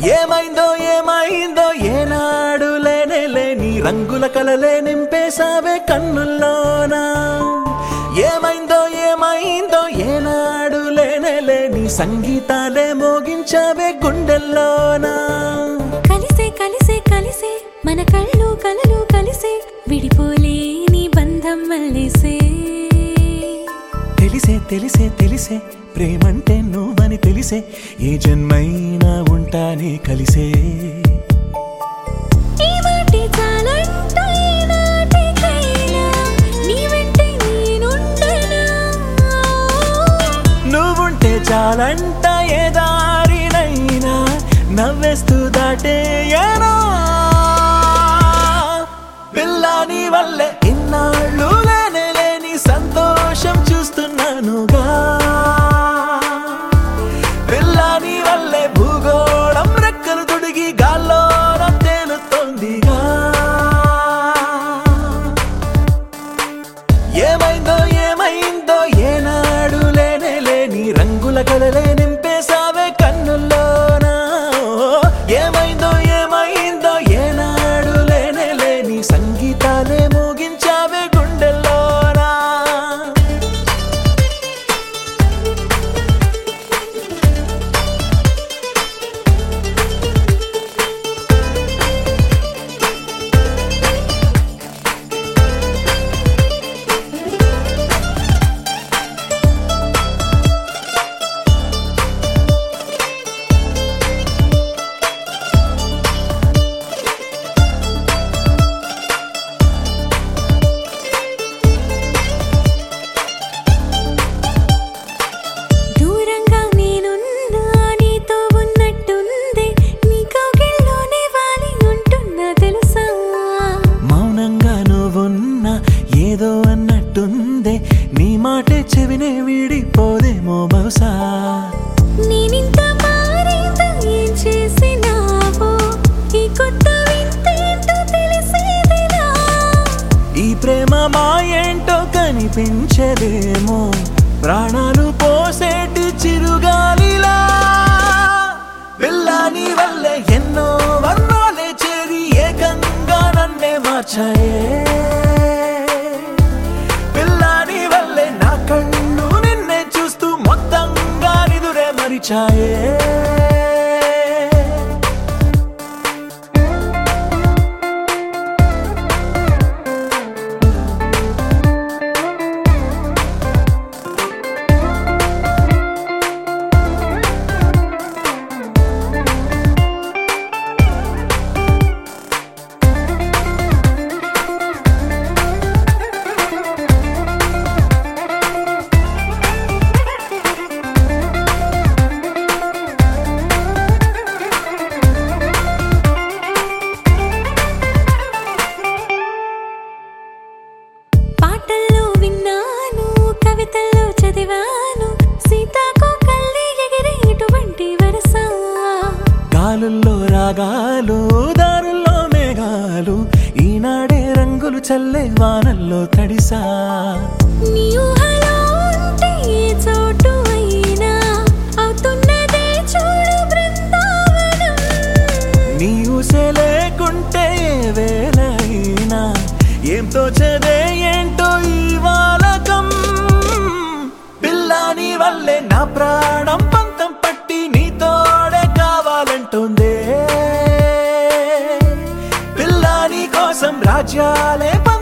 ఏమైందో ఏమైందో ఏనాడు లేనే లేని రంగుల కలలే నింపేశావే కన్నుల్లోనా ఏమైందో ఏమైందో ఏనాడు లేనే లేని సంగీతాలే మోగించావే గుండెల్లోనా కలిసే కలిసే కలిసే మన కళ్ళు కలలు కలిసే విడిపోలేని బంధం మల్లేసే తెలిసే తెలిసే తెలిసే ప్రేమంటే నువ్వని తెలిసే ఏ జన్మైనా ఉంటానే కలిసే ఈ మాటే చాలంట ఈనాటికైనా నీ వెంటే నేనుండనా నువ్వుంటే చాలంట ఏ దారినైనా నవ్వేస్తూ దాటేయనా పిల్లని వల్లే ఇన్నాళ్ళు లేనే లేని సంతోషం చూస్తున్నానుగా పిల్లని వల్లే భూగోళం రెక్కలు తొడిగి గాల్లో తేలుతోందిగా ఏమైందో ఏమైందో ఏనాడు లేనే లేని రంగుల కలలే నింపేశావే కన్నుల్లోనా ఏమైందో ఏమైందో ఏనాడు లేనే లేని సంగీతాలే మోగించావే గుండెల్లోనా దూరంగా నేనున్నా నీతో ఉన్నట్టుంది నీ కౌగిల్లోనే వాలి ఉంటున్నా తెలుసా మౌనంగా నువ్వున్నా ఏదో అన్నట్టుందే నీ మాటే చెవినే వీడిపోదేమో బహుశా నేనింత మారేంత ఏం చేసినావో ఈ కొత్త వింతేంటో తెలిసేదిలా ఈ ప్రేమ మా ఏంటో కనిపించదేమో ప్రాణాలు పోసేటి చిరుగాలిలా పిల్లని వల్లే ఎన్నో వర్ణాలే చేరి ఏకంగా నన్నే మార్చాయే పిల్లని వల్లే నా కళ్ళు నిన్నే చూస్తూ మొత్తంగా నిదురే మరిచాయే పాటల్లో విన్నాను కవితల్లో చదివాను సీతాకో కళ్ళి ఎగిరే ఇటువంటి వరస గాలుల్లో రాగాలు దారుల్లో మేఘాలు ఈనాడే రంగులు చల్లే వానల్లో తడిసా నీ ఊహలో ఉంటే ఏ చోటు అయినా అవుతున్నదే చూడు బృందావనం నీ ఊసే లేకుంటే ఏ వేళైనా ఏం తోచదే ఏంటో ఈ వాలకం పిల్లని వల్లే నా ప్రాణం పంతం పట్టి నీ తోడే కావాలంటుందే పిల్లని కోసం రాజ్యాలే